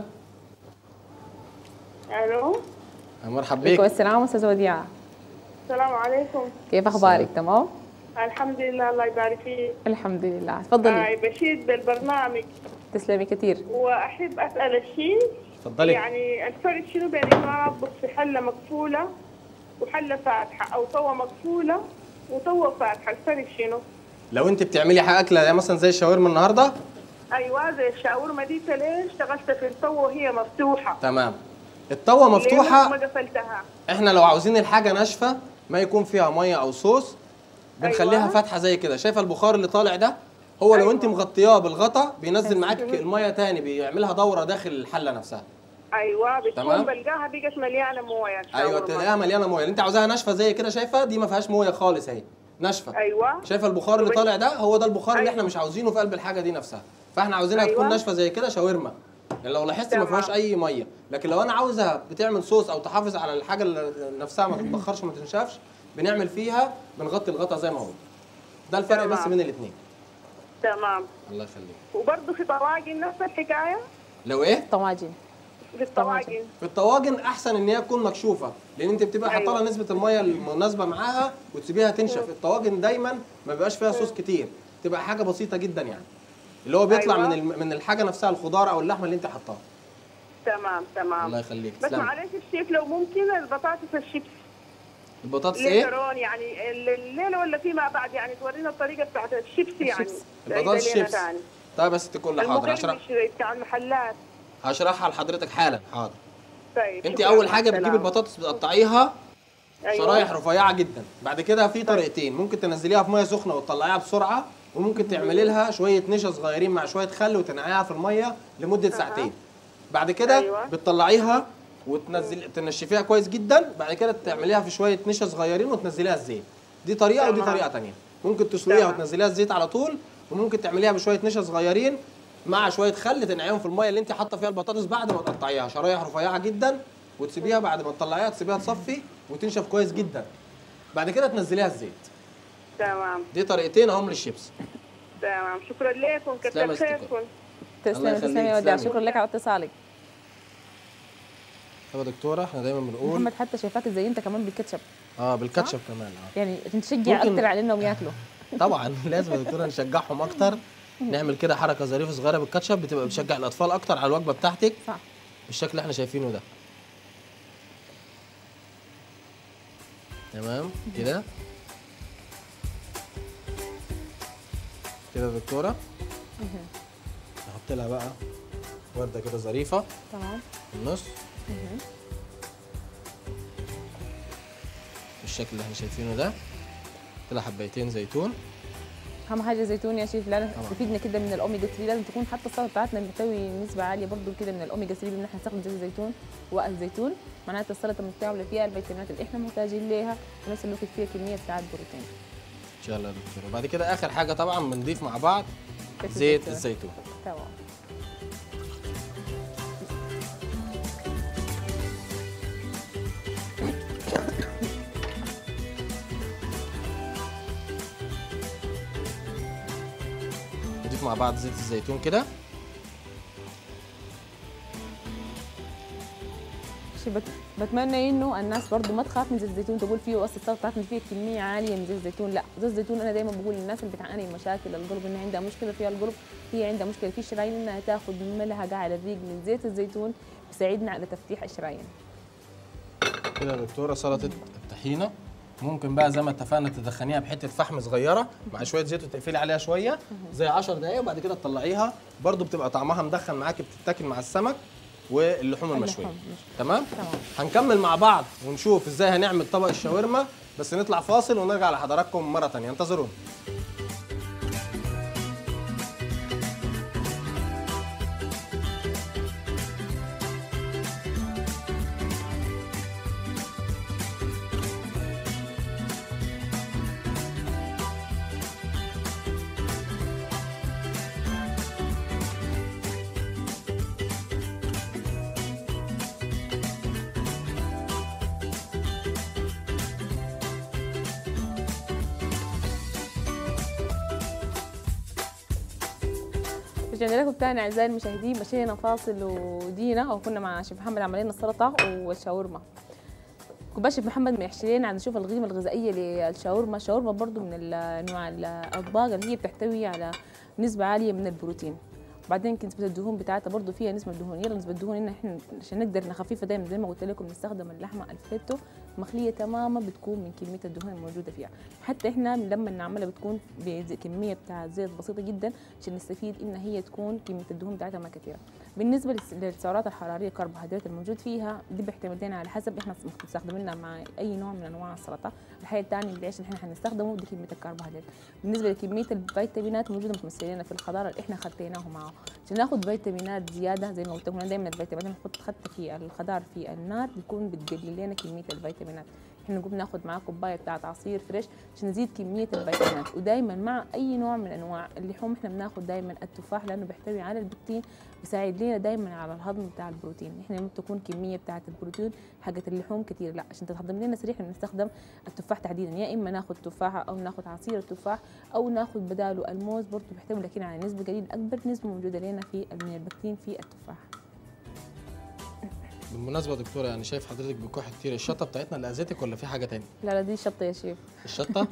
الو مرحبا عليكم بيك السلام استاذه وديعه السلام عليكم كيف اخبارك تمام الحمد لله الله يبارك فيك الحمد لله تفضلي آه بشيد بالبرنامج تسلمي كثير واحب اسال الشيء اتفضلي يعني الفرق شنو بين انه انا اطبخ في حله مقفوله وحله فاتحه او طوه مقفوله وطوه فاتحه الفرق شنو؟ لو انت بتعملي حاجه اكله زي مثلا زي الشاورما النهارده ايوه زي الشاورما دي ليه اشتغلت في الطوه وهي مفتوحه تمام الطوه مفتوحه ما قفلتها احنا لو عاوزين الحاجه ناشفه ما يكون فيها ميه او صوص بنخليها أيوة. فاتحه زي كده شايفه البخار اللي طالع ده هو لو أيوة. انت مغطياه بالغطا بينزل معاك الميه تاني بيعملها دوره داخل الحله نفسها ايوه تمام. بتكون بلقاها بقت مليانه مويه ايوه الشاورما. تلاقيها مليانه مويه اللي انت عاوزاها ناشفه زي كده شايفه دي ما فيهاش مويه خالص اهي ناشفه ايوه شايفه البخار اللي طب طالع ده هو ده البخار اللي أيوة. احنا مش عاوزينه في قلب الحاجه دي نفسها فاحنا عاوزينها أيوة. تكون ناشفه زي كده شاورما يعني لو لاحظت ما تمام. فيهاش اي ميه لكن لو انا عاوزها بتعمل صوص او تحافظ على الحاجه اللي نفسها ما تتبخرش وما تنشفش بنعمل فيها بنغطي الغطا زي ما هو ده الفرق تمام. بس بين الاثنين تمام الله يخليك وبرضه في طواجن نفس الحكايه لو ايه طواجن في الطواجن في الطواجن احسن ان هي تكون مكشوفه لان انت بتبقى حاطه لها أيوة. نسبه الميه المناسبه معاها وتسيبيها تنشف الطواجن دايما ما بيبقاش فيها صوص كتير تبقى حاجه بسيطه جدا يعني اللي هو بيطلع أيوة. من الم- من الحاجه نفسها الخضار او اللحمه اللي انت حطاها تمام تمام الله يخليك بس تسلم معلش الشيف لو ممكن البطاطس الشيبس البطاطس ليه ايه ترون يعني الليله ولا فيما بعد يعني تورينا الطريقه بتاعت الشيبس يعني الشيبس. البطاطس تعيد لنا شيبس تاني. طيب بس تكون حاضر هشرح المقرمش بتاع المحلات هشرحها لحضرتك حالا حاضر طيب انت شكراً، اول مع حاجه بتجيبي السلامة. البطاطس بتقطعيها أيوة. شرايح رفيعه جدا بعد كده في طريقتين ممكن تنزليها في ميه سخنه وتطلعيها بسرعه وممكن تعملي لها شويه نشا صغيرين مع شويه خل وتنقعيها في الميه لمده ساعتين بعد كده أيوة. بتطلعيها وتنزل تنشفيها كويس جدا بعد كده تعمليها في شويه نشا صغيرين وتنزليها الزيت دي طريقه ودي تمام. طريقه تانية ممكن تسلقيها تمام. وتنزليها الزيت على طول وممكن تعمليها بشويه نشا صغيرين مع شويه خل تنقعيهم في الميه اللي انت حاطه فيها البطاطس بعد ما تقطعيها شرايح رفيعه جدا وتسيبيها بعد ما تطلعيها تسيبيها تصفي وتنشف كويس جدا بعد كده تنزليها الزيت تمام دي طريقتين اهم للشيبس تمام شكرا لكم تسلم كتر يا ست خيركم الله تسلمي يخليك، تسلمي يا وداع تسلمي. شكرا لك على اتصالك طب يا دكتوره احنا دايما بنقول محمد حتى شايفاك زي انت كمان بالكاتشب اه بالكاتشب كمان اه يعني نشجع ممكن- اكتر على انهم ياكلوا طبعا لازم يا دكتوره نشجعهم اكتر نعمل كده حركه ظريفه صغيره بالكاتشب بتبقى بتشجع الاطفال اكتر على الوجبه بتاعتك صح بالشكل اللي احنا شايفينه ده تمام كده كده يا دكتوره نحط لها بقى ورده كده ظريفه تمام في النص بالشكل اللي احنا شايفينه ده نحط لها حبايتين زيتون اهم حاجه زيتون يا شيف لازم طبعا. تفيدنا كده من الاوميجا 3 لازم تكون حتى السلطه بتاعتنا بتحتوي نسبه عاليه برضو كده من الاوميجا 3 ان احنا نستخدم زيت الزيتون والزيتون معناتها السلطه متناوله فيها الفيتامينات اللي احنا محتاجين ليها وفي نفس الوقت فيها كميه بتاعت بروتين ان شاء الله يا دكتوره وبعد كده اخر حاجه طبعا بنضيف مع بعض زيت زيت الزيتون. الزيتون تمام نضيف مع بعض زيت الزيتون كده شي بت... بتمنى انه الناس برضو ما تخاف من زيت الزيتون تقول فيه اصل السلطه بتاعتنا فيه كميه عاليه من زيت الزيتون لا زيت الزيتون انا دايما بقول للناس اللي بتعاني من مشاكل القلب ان عندها مشكله فيها القلب هي عندها مشكله في الشرايين انها تاخذ ملعقه على الريق من زيت الزيتون بيساعدنا على تفتيح الشرايين كده يا دكتوره سلطه الطحينه ممكن بقى زي ما اتفقنا تدخنيها بحته فحم صغيره مع شويه زيت وتقفلي عليها شويه زي 10 دقايق وبعد كده تطلعيها برضو بتبقى طعمها مدخن معاكي بتتاكل مع السمك واللحوم المشويه اللحوم المشوية. تمام تمام. هنكمل مع بعض ونشوف ازاي هنعمل طبق الشاورما بس نطلع فاصل ونرجع لحضراتكم مره ثانيه انتظرونا رجعنا لكم تاني اعزائي المشاهدين مشينا فاصل ودينا وكنا مع شيف محمد عملنا السلطه والشاورما كوبايه شيف محمد محشي لنا عن نشوف القيمه الغذائيه للشاورما الشاورما برضو من ال- انواع الاطباق اللي هي بتحتوي على نسبه عاليه من البروتين بعدين نسبه الدهون بتاعتها برضه فيها نسبه دهونيه نسبه الدهون ان احنا عشان نقدر نخففها دايما زي ما قلت لكم نستخدم اللحمه الفيتو مخليه تماما بتكون من كميه الدهون الموجوده فيها حتى احنا لما نعملها بتكون بكميه بتاع زيت بسيطه جدا عشان نستفيد ان هي تكون كميه الدهون بتاعتها ما كثيره بالنسبه للس- للسعرات الحراريه الكربوهيدرات الموجود فيها دي بيعتمد لنا على حسب احنا مستخدمينها مع اي نوع من انواع السلطه الحاجه الثانيه العيش اللي احنا هنستخدمه دي كميه الكربوهيدرات بالنسبه لكميه الفيتامينات موجوده متمثلين في الخضار اللي احنا خديناه معاه عشان ناخد فيتامينات زياده زي ما قلت لكم دايما الفيتامينات نحط خدت في الخضار في النار بيكون بتقلل لنا كميه الفيتامينات احنا نقوم ناخد معاه كوبايه بتاعت عصير فريش عشان نزيد كميه الفيتامينات ودايما مع اي نوع من انواع اللحوم احنا بناخد دايما التفاح لانه بيحتوي على البروتين بيساعد لنا دايما على الهضم بتاع البروتين احنا لما تكون كميه بتاعت البروتين حقت اللحوم كتير لا عشان تتهضم لنا سريع احنا بنستخدم التفاح تحديدا يا اما ناخد تفاحه او ناخد عصير التفاح او ناخد بداله الموز برضه بيحتوي لكن على نسبه قليل اكبر نسبه موجوده لنا في من البكتين في التفاح بالمناسبه يا دكتوره يعني شايف حضرتك بكح كتير الشطه بتاعتنا اللي اذتك ولا في حاجه تانية لا لا دي شطه يا شيف الشطه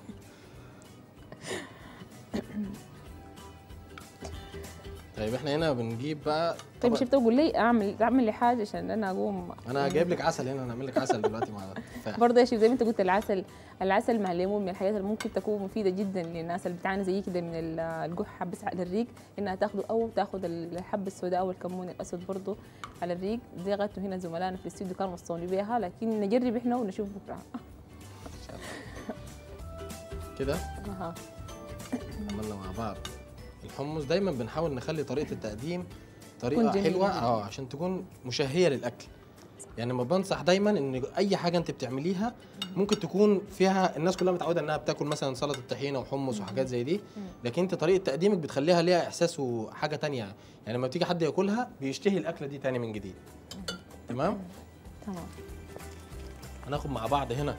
طيب احنا هنا بنجيب بقى طيب طبق- شيف تقول لي اعمل اعمل لي حاجه عشان انا اقوم انا جايب لك عسل هنا هنعمل لك عسل دلوقتي مع التفاح برضه يا شيف زي ما انت قلت العسل العسل مع الليمون من الحاجات اللي ممكن تكون مفيده جدا للناس اللي بتعاني زي كده من ال- القح حبس على الريق انها تاخده او تاخد الحبه السوداء او الكمون الاسود برضه على الريق زي غايته هنا زملائنا في الاستوديو كانوا وصوني بيها لكن نجرب احنا ونشوف بكره كده اها عملنا مع بعض الحمص دايما بنحاول نخلي طريقه التقديم طريقه تكون جميلة حلوه جداً. اه عشان تكون مشهيه للاكل يعني ما بنصح دايما ان اي حاجه انت بتعمليها ممكن تكون فيها الناس كلها متعوده انها بتاكل مثلا سلطه طحينه وحمص وحاجات زي دي لكن انت طريقه تقديمك بتخليها ليها احساس وحاجه تانية يعني لما تيجي حد ياكلها بيشتهي الاكله دي تاني من جديد تمام تمام هناخد مع بعض هنا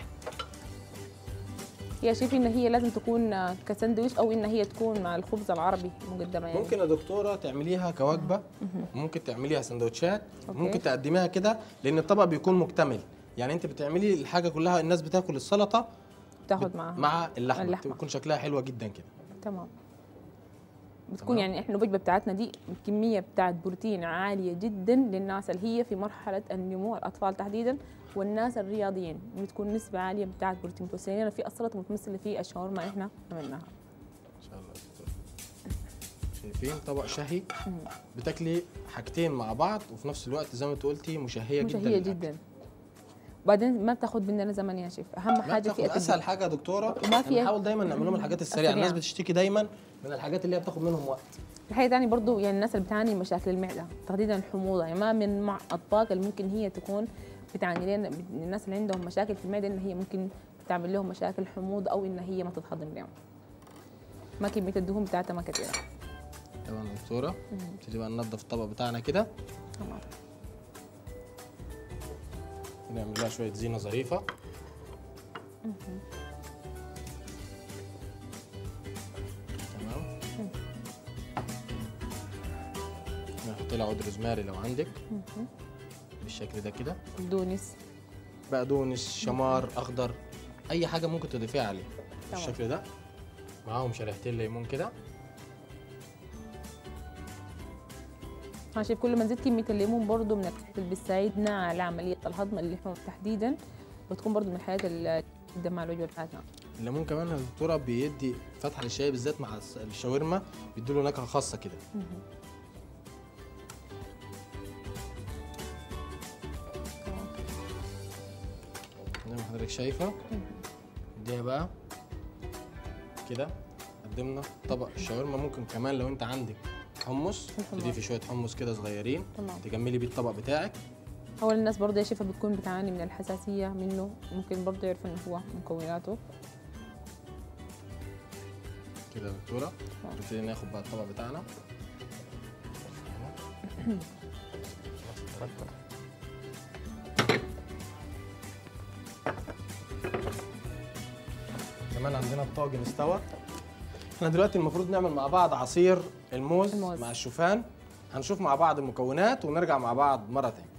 يا شيف ان هي لازم تكون كساندويش او ان هي تكون مع الخبز العربي مقدمه يعني ممكن يا دكتوره تعمليها كوجبه ممكن تعمليها سندوتشات أوكي. ممكن تقدميها كده لان الطبق بيكون مكتمل يعني انت بتعملي الحاجه كلها الناس بتاكل السلطه تاخد معاها مع اللحمه, اللحمة. بتكون شكلها حلوه جدا كده تمام بتكون تمام. يعني احنا الوجبه بتاعتنا دي كميه بتاعت بروتين عاليه جدا للناس اللي هي في مرحله النمو الاطفال تحديدا والناس الرياضيين بتكون نسبه عاليه بتاعت بروتين متمثله في السلطه متمثله في الشاورما احنا عملناها ان شاء الله يا دكتورة. شايفين طبق شهي بتاكلي حاجتين مع بعض وفي نفس الوقت زي ما انت قلتي مشهيه جدا مشهيه للأكل. جدا وبعدين ما بتاخد مننا زمن يا شيف اهم لا حاجه تاخد في اسهل حاجه يا دكتوره وما فيها- نحاول دايما نعمل لهم الحاجات السريعه السريعة. الناس بتشتكي دايما من الحاجات اللي هي بتاخد منهم وقت الحاجه ثانيه برضو يعني الناس اللي بتعاني من مشاكل المعده تحديدا الحموضه يعني ما من مع اطباق اللي ممكن هي تكون بتعاني لنا الناس اللي عندهم مشاكل في المعده ان هي ممكن تعمل لهم مشاكل حموضه او ان هي ما تتهضم لهم ما كميه الدهون بتاعتها ما كثيره تمام يا دكتوره نبتدي بقى ننضف الطبق بتاعنا كده تمام نعمل لها شويه زينه ظريفه تمام نحط لها عود روزماري لو عندك بالشكل ده كده بقدونس بقدونس شمار اخضر اي حاجه ممكن تضيفيها عليه تمام. بالشكل ده معاهم شريحتين ليمون كده ها شايف كل ما نزيد كميه الليمون برضو من الحاجات اللي بتساعدنا على عمليه الهضم اللحوم تحديدا بتكون برضو من الحاجات اللي جدا مع الوجبه بتاعتنا الليمون كمان يا دكتوره بيدي فتحه للشاي بالذات مع الس- الشاورما بيديله نكهه خاصه كده زي ما حضرتك شايفه اديها بقى كده قدمنا طبق الشاورما ممكن كمان لو انت عندك حمص الحمص. تضيفي شويه حمص كده صغيرين تمام. تكملي بيه الطبق بتاعك اول الناس برضه يا شيفا بتكون بتعاني من الحساسيه منه ممكن برضه يعرفوا انه هو مكوناته كده يا دكتوره نبتدي ناخد بقى الطبق بتاعنا كمان عندنا الطاجن استوى احنا دلوقتي المفروض نعمل مع بعض عصير الموز, الموز. مع الشوفان هنشوف مع بعض المكونات ونرجع مع بعض مرة تانية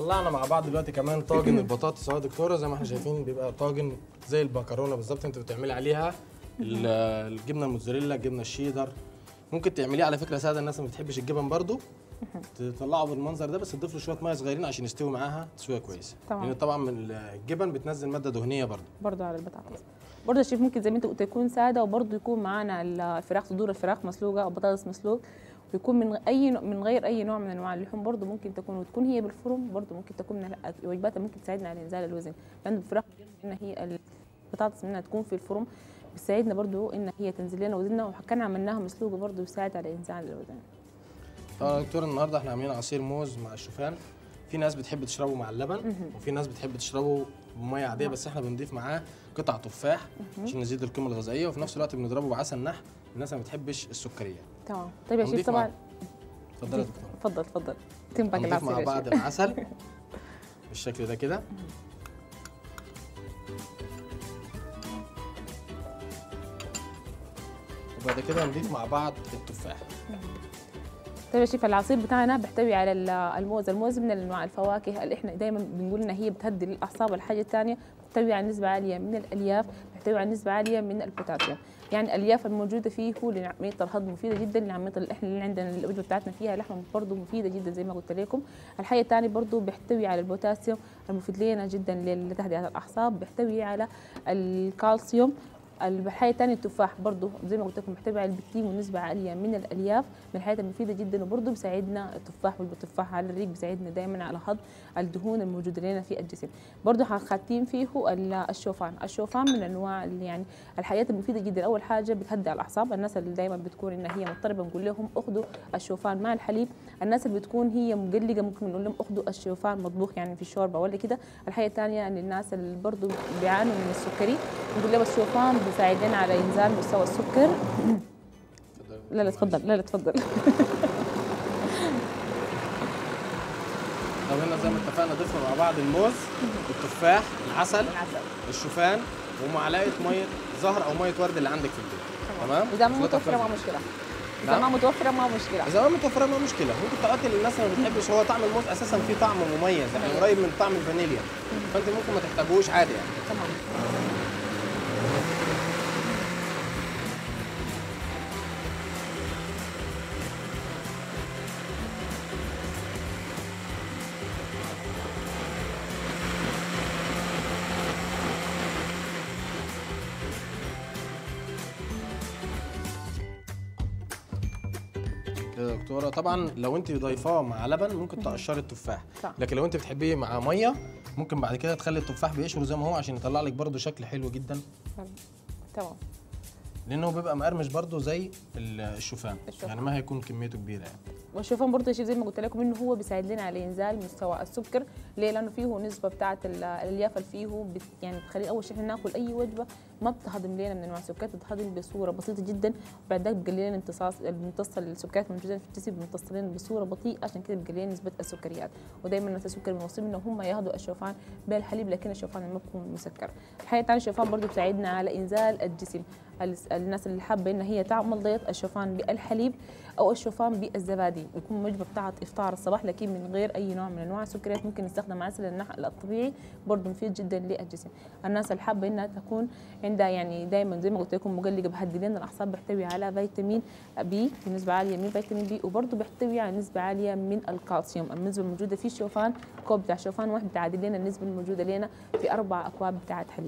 طلعنا مع بعض دلوقتي كمان طاجن البطاطس اهو يا دكتوره زي ما احنا شايفين بيبقى طاجن زي المكرونه بالظبط انت بتعملي عليها ال- الجبنه الموتزاريلا الجبنه الشيدر ممكن تعمليه على فكره ساده الناس اللي ما بتحبش الجبن برضو تطلعه بالمنظر ده بس تضيف له شويه ميه صغيرين عشان يستوي معاها تسويه كويسه تمام. لان طبعا من الجبن بتنزل ماده دهنيه برضو برضه على البطاطس برضه الشيف ممكن زي ما انت قلت يكون ساده وبرضه يكون معانا الفراخ صدور الفراخ مسلوقه او بطاطس مسلوق ويكون من اي نوع- من غير اي نوع من انواع اللحوم برضه ممكن تكون وتكون هي بالفرن برضه ممكن تكون من الوجبات اللي ممكن تساعدنا على انزال الوزن لان الفراخ ان هي البطاطس منها تكون في الفرن بتساعدنا برضه ان هي تنزل لنا وزننا وكان عملناها مسلوقه برضه بيساعد على انزال الوزن طبعا يا دكتور النهارده احنا عاملين عصير موز مع الشوفان في ناس بتحب تشربه مع اللبن وفي ناس بتحب تشربه بميه عاديه بس احنا بنضيف معاه قطع تفاح عشان نزيد القيمه الغذائيه وفي نفس الوقت بنضربه بعسل نحل الناس ما بتحبش السكريات تمام طيب يا شيف هنضيف طبعا مع- اتفضل يا دكتور تفضل تفضل تنبك هنضيف العصير مع يا بعض شيف. العسل بالشكل ده كده وبعد كده نضيف مع بعض التفاح طيب يا شيف العصير بتاعنا بيحتوي على ال- الموز، الموز من انواع الفواكه اللي احنا دائما بنقول ان هي بتهدي الاعصاب، الحاجه الثانيه بتحتوي على نسبه عاليه من الالياف، بتحتوي على نسبه عاليه من البوتاسيوم، يعني الالياف الموجوده فيه هو لعمليه الهضم مفيده جدا لعمليه ال- احنا اللي عندنا الوجبه بتاعتنا فيها لحمه برضه مفيده جدا زي ما قلت لكم، الحاجه الثانيه برضه بيحتوي على البوتاسيوم المفيد لنا جدا لتهدئه الاعصاب، بيحتوي على الكالسيوم الحاجة الثانية التفاح برضه زي ما قلت لكم محتوي على البكتين ونسبة عالية من الألياف من الحاجات المفيدة جدا وبرضه بيساعدنا التفاح والتفاح على الريق بيساعدنا دائما على هضم الدهون الموجودة لنا في الجسم برضه خاتين فيه ال- الشوفان الشوفان من أنواع اللي يعني الحاجات المفيدة جدا أول حاجة بتهدئ الأعصاب الناس اللي دائما بتكون إن هي مضطربة بنقول لهم أخذوا الشوفان مع الحليب الناس اللي بتكون هي مقلقة ممكن نقول لهم أخذوا الشوفان مطبوخ يعني في الشوربة ولا كده الحاجة الثانية أن الناس اللي برضه بيعانوا من السكري نقول لهم الشوفان بيساعد لنا على إنزال مستوى السكر لا لا تفضل لا لا تفضل طب هنا زي ما اتفقنا ضفنا مع بعض الموز التفاح العسل الشوفان ومعلقه ميه زهر او ميه ورد اللي عندك في البيت تمام إذا ما خلطها متوفرة ما كويس. مشكلة إذا نعم. ما متوفرة ما مشكلة اذا ما متوفره ما مشكله ممكن تقاتل الناس اللي ما بتحبش هو طعم الموز اساسا فيه طعم مميز يعني قريب من طعم الفانيليا فانت ممكن ما تحتاجوش عادي يعني تمام كده يا دكتوره طبعا لو انت ضايفاه مع لبن ممكن تقشري التفاح صح. لكن لو انت بتحبيه مع ميه ممكن بعد كده تخلي التفاح بيقشر زي ما هو عشان يطلع لك برده شكل حلو جدا تمام لانه بيبقى مقرمش برده زي ال- الشوفان الشوفان. يعني ما هيكون كميته كبيره يعني والشوفان برضه شيء زي ما قلت لكم انه هو بيساعد لنا على انزال مستوى السكر ليه لانه فيه نسبه بتاعه ال- الالياف اللي فيه بت يعني بتخلي اول شيء احنا ناكل اي وجبه ما بتهضم لنا من انواع السكريات بتهضم بصوره بسيطه جدا وبعد ذلك بتقلل لنا امتصاص بنمتص السكريات الموجوده في الجسم بنمتص لنا بصوره بطيئه عشان كده بتقلل لنا نسبه السكريات ودائما الناس السكر بنوصيهم انه هم ياخذوا الشوفان بالحليب لكن الشوفان ما بيكون مسكر الحقيقه الثانيه الشوفان برضه بتساعدنا على انزال الجسم الس- الناس اللي حابه ان هي تعمل دايت الشوفان بالحليب او الشوفان بالزبادي يكون وجبه بتاعت افطار الصباح لكن من غير اي نوع من انواع السكريات ممكن نستخدم عسل النحل الطبيعي برضه مفيد جدا للجسم الناس اللي حابه انها تكون عندها يعني دائما زي ما قلت لكم مقلقه بهدي لنا الاعصاب بيحتوي على فيتامين بي بنسبه عاليه من فيتامين بي وبرضه بيحتوي على نسبه عاليه من الكالسيوم النسبه الموجوده في الشوفان كوب بتاع شوفان واحد بتعادل لنا النسبه الموجوده لنا في اربع اكواب بتاعت حليب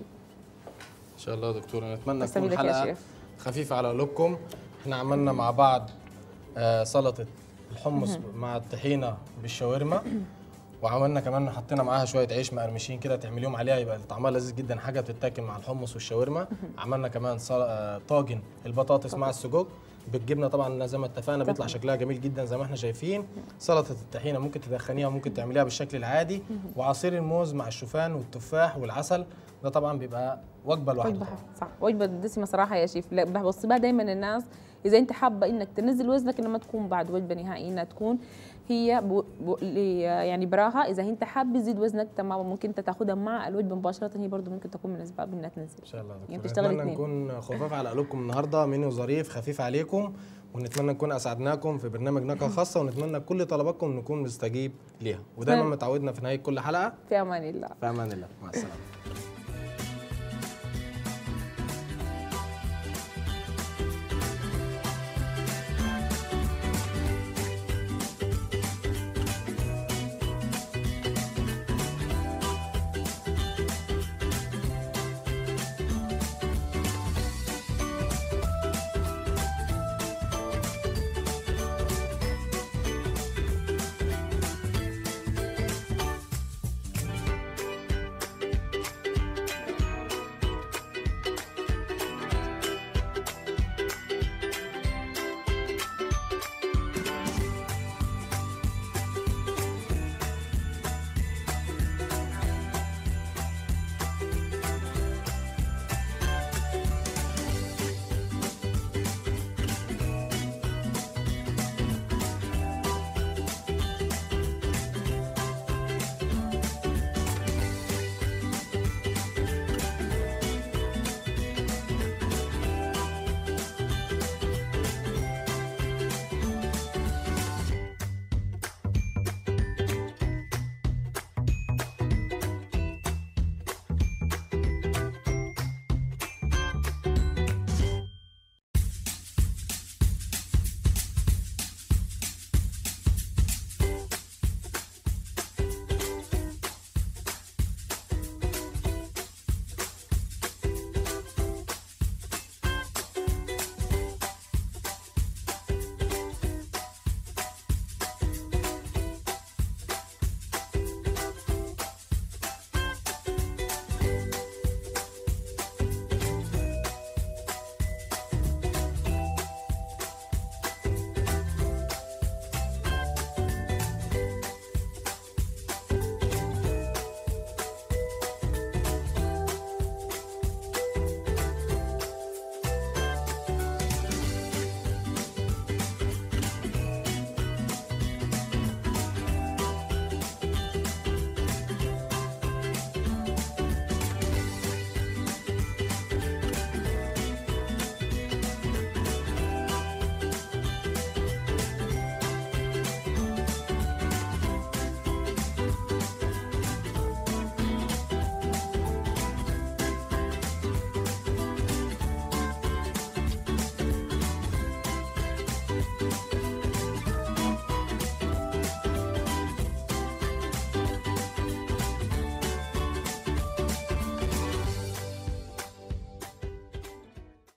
ان شاء الله يا دكتوره نتمنى تسلمي تكون لك يا حلقه شيف. خفيفه على قلوبكم احنا عملنا مع بعض آه سلطه الحمص مع الطحينه بالشاورما وعملنا كمان حطينا معاها شويه عيش مقرمشين كده تعمليهم عليها يبقى طعمها لذيذ جدا حاجه بتتاكل مع الحمص والشاورما عملنا كمان صل... آه طاجن البطاطس مع السجق بالجبنه طبعا زي ما اتفقنا بيطلع طبعاً. شكلها جميل جدا زي ما احنا شايفين سلطه الطحينه ممكن تدخنيها ممكن تعمليها بالشكل العادي وعصير الموز مع الشوفان والتفاح والعسل ده طبعا بيبقى وجبه لوحده وجبه صح وجبه دسمه صراحه يا شيف لا بوصيها دائما الناس اذا انت حابه انك تنزل وزنك انها ما تكون بعد وجبه نهائيه انها تكون هي بو بو لي- يعني براها اذا انت حابب تزيد وزنك تماما ممكن انت تاخذها مع الوجبه مباشره هي برضه ممكن تكون من الاسباب انها تنزل ان شاء الله يا يعني دكتور بتشتغل نتمنى اتنين. نكون خفاف على قلوبكم النهارده منيو ظريف خفيف عليكم ونتمنى نكون اسعدناكم في برنامج نكهه خاصه ونتمنى كل طلباتكم نكون نستجيب ليها ودايما طيب. متعودنا في نهايه كل حلقه في امان الله في امان الله مع السلامه